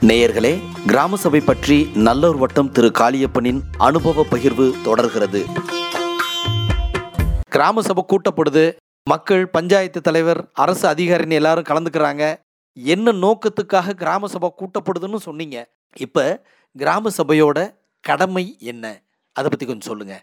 நேயர்களே கிராம சபை பற்றி நல்லூர் வட்டம் திரு காளியப்பனின் அனுபவ பகிர்வு தொடர்கிறது கிராம சபை கூட்டப்படுது மக்கள் பஞ்சாயத்து தலைவர் அரசு அதிகாரின்னு எல்லாரும் கலந்துக்கிறாங்க என்ன நோக்கத்துக்காக கிராம சபை கூட்டப்படுதுன்னு சொன்னீங்க இப்போ கிராம சபையோட கடமை என்ன அதை பற்றி கொஞ்சம் சொல்லுங்க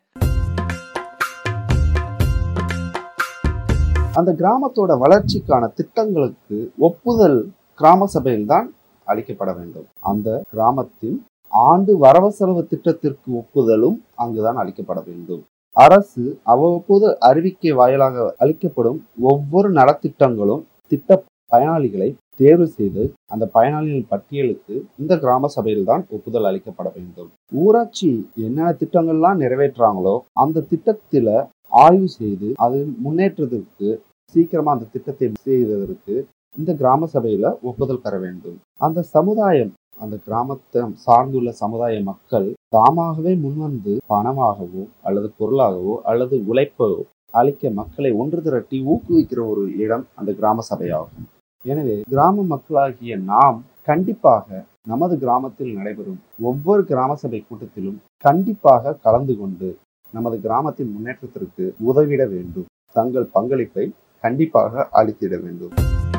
அந்த கிராமத்தோட வளர்ச்சிக்கான திட்டங்களுக்கு ஒப்புதல் கிராம சபையில்தான் அளிக்கப்பட வேண்டும் அந்த கிராமத்தின் ஆண்டு வரவு செலவு திட்டத்திற்கு ஒப்புதலும் அங்குதான் அளிக்கப்பட வேண்டும் அரசு அவ்வப்போது அறிவிக்கை வாயிலாக அளிக்கப்படும் ஒவ்வொரு நலத்திட்டங்களும் திட்ட பயனாளிகளை தேர்வு செய்து அந்த பயனாளிகளின் பட்டியலுக்கு இந்த கிராம சபையில்தான் ஒப்புதல் அளிக்கப்பட வேண்டும் ஊராட்சி என்னென்ன திட்டங்கள்லாம் நிறைவேற்றுறாங்களோ அந்த திட்டத்தில ஆய்வு செய்து அது முன்னேற்றத்திற்கு சீக்கிரமா அந்த திட்டத்தை செய்வதற்கு இந்த கிராம சபையில ஒப்புதல் பெற வேண்டும் அந்த சமுதாயம் அந்த கிராமத்தை சார்ந்துள்ள சமுதாய மக்கள் தாமாகவே முன்வந்து பணமாகவோ அல்லது பொருளாகவோ அல்லது உழைப்போ அளிக்க மக்களை ஒன்று திரட்டி ஊக்குவிக்கிற ஒரு இடம் அந்த கிராம சபையாகும் எனவே கிராம மக்களாகிய நாம் கண்டிப்பாக நமது கிராமத்தில் நடைபெறும் ஒவ்வொரு கிராம சபை கூட்டத்திலும் கண்டிப்பாக கலந்து கொண்டு நமது கிராமத்தின் முன்னேற்றத்திற்கு உதவிட வேண்டும் தங்கள் பங்களிப்பை கண்டிப்பாக அளித்திட வேண்டும்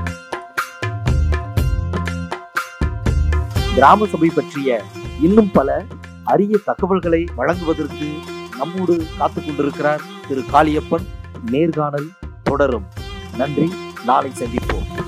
கிராம சபை பற்றிய இன்னும் பல அரிய தகவல்களை வழங்குவதற்கு நம்மோடு காத்து கொண்டிருக்கிறார் திரு காளியப்பன் நேர்காணல் தொடரும் நன்றி நாளை சந்திப்போம்